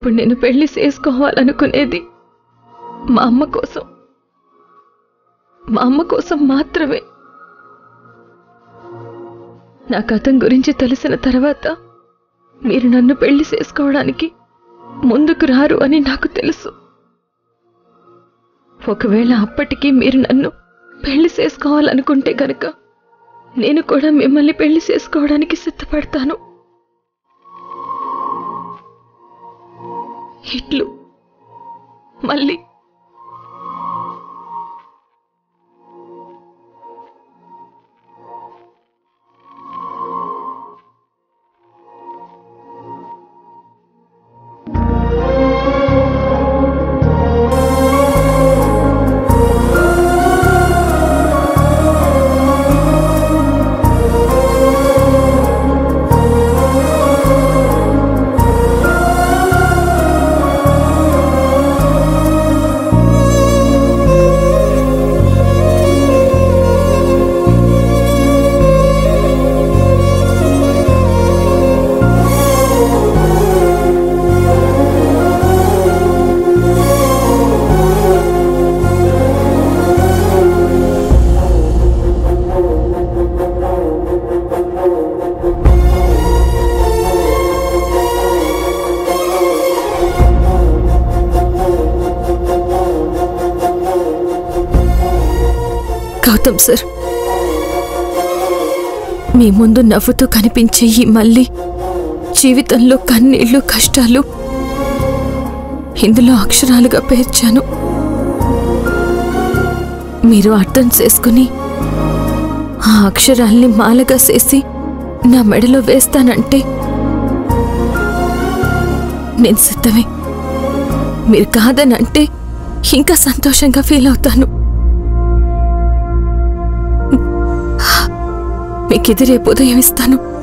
ఇప్పుడు నేను పెళ్లి చేసుకోవాలనుకునేది మా అమ్మ కోసం మా అమ్మ కోసం మాత్రమే నా గతం గురించి తెలిసిన తర్వాత మీరు నన్ను పెళ్లి చేసుకోవడానికి ముందుకు రారు అని నాకు తెలుసు ఒకవేళ అప్పటికి మీరు నన్ను పెళ్లి చేసుకోవాలనుకుంటే గనక నేను కూడా మిమ్మల్ని పెళ్లి చేసుకోవడానికి సిద్ధపడతాను ఇట్లు మళ్ళీ గౌతమ్ సార్ మీ ముందు నవ్వుతూ కనిపించే ఈ మళ్ళీ జీవితంలో కన్నీళ్లు కష్టాలు ఇందులో అక్షరాలుగా పేర్చాను మీరు అర్థం చేసుకుని ఆ అక్షరాల్ని మాలగా చేసి నా మెడలో వేస్తానంటే నేను సిద్ధమే మీరు కాదనంటే ఇంకా సంతోషంగా ఫీల్ అవుతాను మీకు ఇది రేపు ఉదయం ఇస్తాను